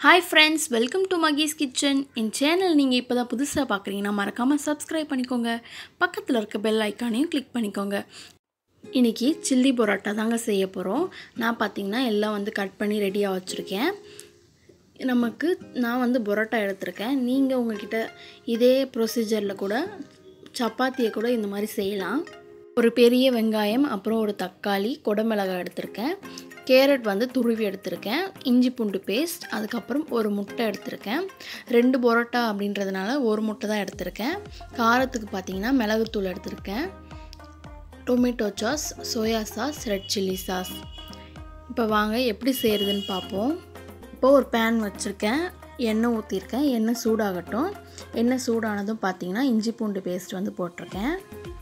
hi friends welcome to Mahi's kitchen என் channel நீங்கள் இப்போ தான் புதுசாக பார்க்குறீங்கன்னா மறக்காமல் சப்ஸ்கிரைப் பண்ணிக்கோங்க பக்கத்தில் இருக்க பெல் ஐக்கானையும் கிளிக் பண்ணிக்கோங்க இன்றைக்கி சில்லி பரோட்டா தாங்க செய்ய போகிறோம் நான் பார்த்திங்கன்னா எல்லாம் வந்து கட் பண்ணி ரெடியாக வச்சுருக்கேன் நமக்கு நான் வந்து பரோட்டா எடுத்திருக்கேன் நீங்கள் உங்ககிட்ட இதே ப்ரொசீஜரில் கூட சப்பாத்தியை கூட இந்த மாதிரி செய்யலாம் ஒரு பெரிய வெங்காயம் அப்புறம் ஒரு தக்காளி குடமிளகாய் எடுத்திருக்கேன் கேரட் வந்து துருவி எடுத்திருக்கேன் இஞ்சி பூண்டு பேஸ்ட் அதுக்கப்புறம் ஒரு முட்டை எடுத்திருக்கேன் ரெண்டு பரோட்டா அப்படின்றதுனால ஒரு முட்டை தான் எடுத்திருக்கேன் காரத்துக்கு பார்த்தீங்கன்னா மிளகுத்தூள் எடுத்திருக்கேன் tomato sauce soya sauce red chilli sauce இப்போ வாங்க எப்படி செய்கிறதுன்னு பார்ப்போம் இப்போ ஒரு பேன் வச்சுருக்கேன் எண்ணெய் ஊற்றிருக்கேன் எண்ணெய் சூடாகட்டும் எண்ணெய் சூடானதும் பார்த்தீங்கன்னா இஞ்சி பூண்டு பேஸ்ட் வந்து போட்டிருக்கேன்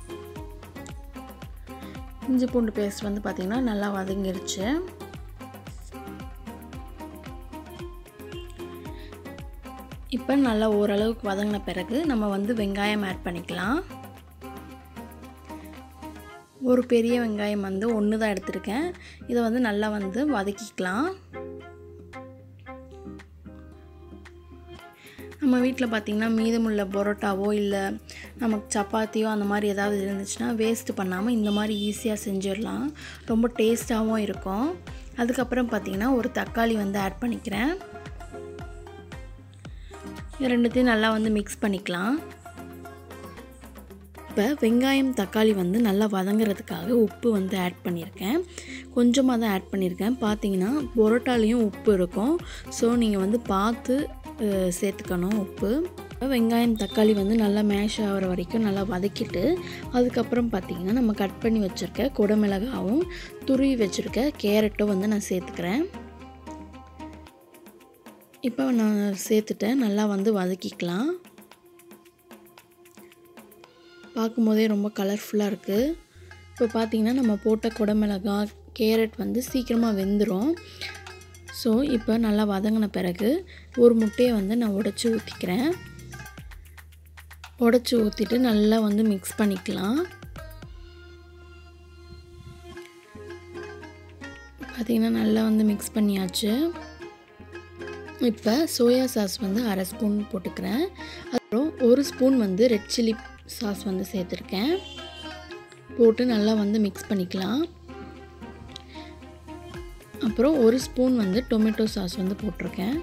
இஞ்சி பூண்டு பேஸ்ட் வந்து பார்த்திங்கன்னா நல்லா வதங்கிருச்சு இப்போ நல்லா ஓரளவுக்கு வதங்கின பிறகு நம்ம வந்து வெங்காயம் ஆட் பண்ணிக்கலாம் ஒரு பெரிய வெங்காயம் வந்து ஒன்று தான் எடுத்திருக்கேன் இதை வந்து நல்லா வந்து வதக்கிக்கலாம் நம்ம வீட்டில் பார்த்திங்கன்னா மீதமுள்ள பரோட்டாவோ இல்லை நமக்கு சப்பாத்தியோ அந்த மாதிரி ஏதாவது இருந்துச்சுன்னா வேஸ்ட்டு பண்ணாமல் இந்த மாதிரி ஈஸியாக செஞ்சிடலாம் ரொம்ப டேஸ்ட்டாகவும் இருக்கும் அதுக்கப்புறம் பார்த்திங்கன்னா ஒரு தக்காளி வந்து ஆட் பண்ணிக்கிறேன் ரெண்டுத்தையும் நல்லா வந்து மிக்ஸ் பண்ணிக்கலாம் இப்போ வெங்காயம் தக்காளி வந்து நல்லா வதங்குறதுக்காக உப்பு வந்து ஆட் பண்ணியிருக்கேன் கொஞ்சமாக தான் ஆட் பண்ணியிருக்கேன் பார்த்தீங்கன்னா பரோட்டாலேயும் உப்பு இருக்கும் ஸோ நீங்கள் வந்து பார்த்து சேர்த்துக்கணும் உப்பு வெங்காயம் தக்காளி வந்து நல்லா மேஷ் ஆகிற வரைக்கும் நல்லா வதக்கிட்டு அதுக்கப்புறம் பார்த்திங்கன்னா நம்ம கட் பண்ணி வச்சுருக்க குடமிளகாவும் துருவி வச்சுருக்க கேரட்டும் வந்து நான் சேர்த்துக்கிறேன் இப்போ நான் சேர்த்துட்டேன் நல்லா வந்து வதக்கிக்கலாம் பார்க்கும்போதே ரொம்ப கலர்ஃபுல்லாக இருக்குது இப்போ பார்த்திங்கன்னா நம்ம போட்ட குடமிளகா கேரட் வந்து சீக்கிரமாக வெந்துடும் ஸோ இப்போ நல்லா வதங்கின பிறகு ஒரு முட்டையை வந்து நான் உடச்சி ஊற்றிக்கிறேன் உடச்சி ஊற்றிட்டு நல்லா வந்து மிக்ஸ் பண்ணிக்கலாம் பார்த்திங்கன்னா நல்லா வந்து மிக்ஸ் பண்ணியாச்சு இப்போ சோயா சாஸ் வந்து அரை ஸ்பூன் போட்டுக்கிறேன் அப்புறம் ஒரு ஸ்பூன் வந்து ரெட் சில்லி சாஸ் வந்து சேர்த்துருக்கேன் போட்டு நல்லா வந்து மிக்ஸ் பண்ணிக்கலாம் அப்புறம் ஒரு ஸ்பூன் வந்து டொமேட்டோ சாஸ் வந்து போட்டிருக்கேன்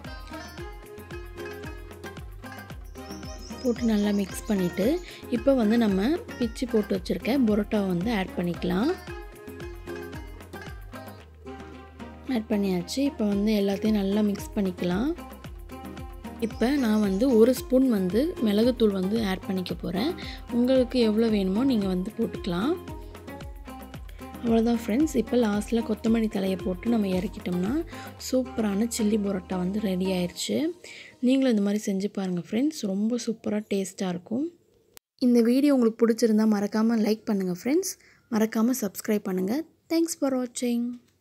போட்டு நல்லா மிக்ஸ் பண்ணிவிட்டு இப்போ வந்து நம்ம பிச்சு போட்டு வச்சுருக்க பரோட்டாவை வந்து ஆட் பண்ணிக்கலாம் ஆட் பண்ணியாச்சு இப்போ வந்து எல்லாத்தையும் நல்லா மிக்ஸ் பண்ணிக்கலாம் இப்போ நான் வந்து ஒரு ஸ்பூன் வந்து மிளகுத்தூள் வந்து ஆட் பண்ணிக்க போகிறேன் உங்களுக்கு எவ்வளோ வேணுமோ நீங்கள் வந்து போட்டுக்கலாம் அவ்வளோதான் ஃப்ரெண்ட்ஸ் இப்போ லாஸ்ட்டில் கொத்தமல்லி தலையை போட்டு நம்ம இறக்கிட்டோம்னா சூப்பரான சில்லி பரோட்டா வந்து ரெடி ஆயிடுச்சு நீங்களும் இந்த மாதிரி செஞ்சு பாருங்கள் ஃப்ரெண்ட்ஸ் ரொம்ப சூப்பராக டேஸ்ட்டாக இருக்கும் இந்த வீடியோ உங்களுக்கு பிடிச்சிருந்தா மறக்காமல் லைக் பண்ணுங்கள் ஃப்ரெண்ட்ஸ் மறக்காமல் சப்ஸ்கிரைப் பண்ணுங்கள் தேங்க்ஸ் ஃபார் வாட்சிங்